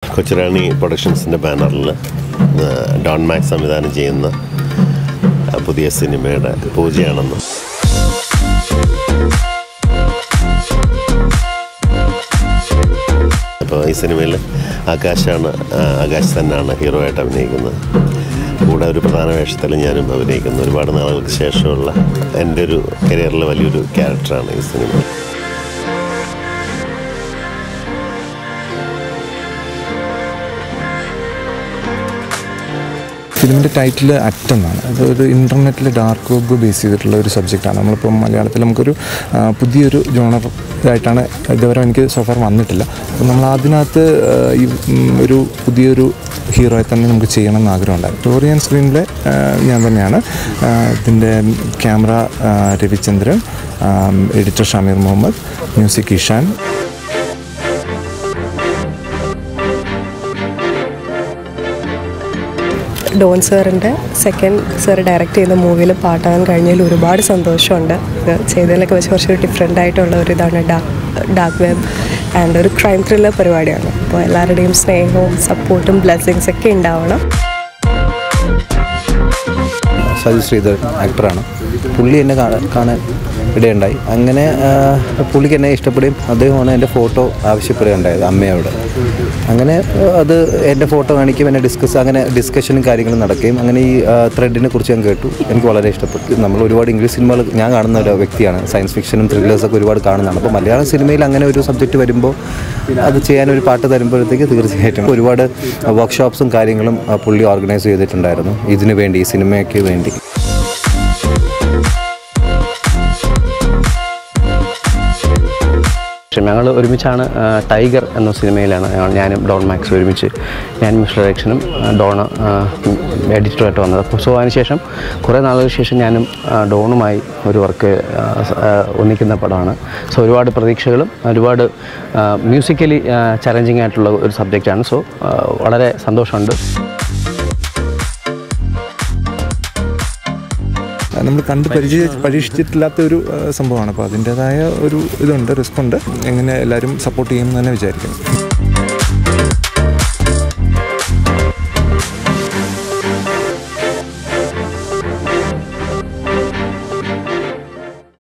കൊച്ചുറാണി പ്രൊഡക്ഷൻസിൻ്റെ ബാനറിൽ Don max സംവിധാനം ചെയ്യുന്ന ആ, പുതിയ സിനിമയുടെ പൂജയാണെന്ന് അപ്പോൾ ഈ സിനിമയിൽ ആകാശാണ് ആ, ആകാശ് തന്നെയാണ് ഹീറോ ആയിട്ട് അഭിനയിക്കുന്നത് കൂടെ ഒരു പ്രധാന വേഷത്തിൽ ഞാനും അഭിനയിക്കുന്നു ഒരുപാട് നാളുകൾക്ക് ശേഷമുള്ള എൻ്റെ ഒരു കരിയറിലെ വലിയൊരു ക്യാരക്ടറാണ് ഈ സിനിമ ഫിലിമിൻ്റെ ടൈറ്റിൽ അറ്റം എന്നാണ് അത് ഒരു ഇൻ്റർനെറ്റിൽ ഡാർക്ക് വെബ് ബേസ് ചെയ്തിട്ടുള്ള ഒരു സബ്ജക്റ്റാണ് നമ്മളിപ്പോൾ മലയാളത്തിൽ നമുക്കൊരു ആ, പുതിയൊരു ജോണർ ഇതായിട്ടാണ് ഇതുവരെ എനിക്ക് സോഫാർ വന്നിട്ടില്ല അപ്പോൾ നമ്മൾ അതിനകത്ത് ആ, ഈ ഉം, ഒരു പുതിയൊരു ഹീറോയെ തന്നെ നമുക്ക് ചെയ്യണം എന്ന് ആഗ്രഹമുണ്ടായി സ്റ്റോറി ആൻഡ് സ്ക്രീനിലെ ഞാൻ തന്നെയാണ് ആ, ഇതിൻ്റെ ക്യാമറ ആ, രവിചന്ദ്രൻ എഡിറ്റർ ഷമീർ മുഹമ്മദ് മ്യൂസിക് ഇഷാൻ ഡോൺ സാറിൻ്റെ സെക്കൻഡ് സാർ ഡയറക്റ്റ് ചെയ്യുന്ന മൂവിയിൽ പാട്ടാകാൻ കഴിഞ്ഞതിൽ ഒരുപാട് സന്തോഷമുണ്ട് ഇത് ചെയ്തതിലൊക്കെ വെച്ച് കുറച്ചൊരു ഡിഫറെൻ്റ് ആയിട്ടുള്ള ഒരു ഇതാണ് ഡാർക്ക് വെബ് ആൻഡ് ഒരു ക്രൈം ത്രില്ലർ പരിപാടിയാണ് അപ്പോൾ എല്ലാവരുടെയും സ്നേഹവും സപ്പോർട്ടും ബ്ലെസ്സിങ്സ് ഒക്കെ ഉണ്ടാവണം സജി ശ്രീധർ ആക്ടറാണ് പുള്ളി എന്നെ കാണാൻ കാണാൻ ഇടയുണ്ടായി അങ്ങനെ ആ, പുള്ളിക്ക് എന്നെ ഇഷ്ടപ്പെടുകയും അദ്ദേഹമാണ് എൻ്റെ ഫോട്ടോ ആവശ്യപ്പെടുകയുണ്ടായത് അമ്മയോട് അങ്ങനെ ആ, അത് എൻ്റെ ഫോട്ടോ കാണിക്കും എന്നെ ഡിസ്കസ് അങ്ങനെ ഡിസ്കഷനും കാര്യങ്ങളും നടക്കുകയും അങ്ങനെ ഈ ത്രെഡിനെ കുറിച്ച് ഞാൻ കേട്ടു എനിക്ക് വളരെ ഇഷ്ടപ്പെട്ടു നമ്മൾ ഒരുപാട് ഇംഗ്ലീഷ് സിനിമകൾ ഞാൻ കാണുന്ന ഒരു വ്യക്തിയാണ് സയൻസ് ഫിക്ഷനും ത്രില്ലേഴ്സൊക്കെ ഒരുപാട് കാണുന്നതാണ് അപ്പോൾ മലയാള സിനിമയിൽ അങ്ങനെ ഒരു സബ്ജക്റ്റ് വരുമ്പോൾ അത് ചെയ്യാൻ ഒരു പാട്ട് തരുമ്പോഴത്തേക്ക് തീർച്ചയായിട്ടും ഒരുപാട് വർക്ക്ഷോപ്സും കാര്യങ്ങളും ആ, പുള്ളി ഓർഗനൈസ് ചെയ്തിട്ടുണ്ടായിരുന്നു ഇതിനു വേണ്ടി ഈ സിനിമയ്ക്ക് വേണ്ടി പക്ഷേ ഞങ്ങൾ ഒരുമിച്ചാണ് ആ, ടൈഗർ എന്ന സിനിമയിലാണ് ഞങ്ങൾ ഞാനും ഡോൺ മാക്സ് ഒരുമിച്ച് ഞാൻ മിസ്റ്റർ ഡയറക്ഷനും ഡോൺ എഡിറ്ററായിട്ട് വന്നത് അപ്പോൾ സോ അതിനുശേഷം കുറേ നാളുകൾക്ക് ശേഷം ഞാനും ആ, ഡോണുമായി ഒരു വർക്ക് ഒന്നിക്കുന്ന പടമാണ് സോ ഒരുപാട് പ്രതീക്ഷകളും ഒരുപാട് മ്യൂസിക്കലി ചലഞ്ചിങ് ആയിട്ടുള്ള ഒരു സബ്ജക്റ്റാണ് സോ വളരെ സന്തോഷമുണ്ട് നമ്മൾ കണ്ട് പരിചയ പരീക്ഷിച്ചിട്ടില്ലാത്ത ഒരു ആ, സംഭവമാണ് അപ്പോൾ അതിൻ്റേതായ ഒരു ഇതുണ്ട് റിസ്ക് ഉണ്ട് എങ്ങനെ എല്ലാവരും സപ്പോർട്ട് ചെയ്യുമെന്ന് തന്നെ വിചാരിക്കുന്നു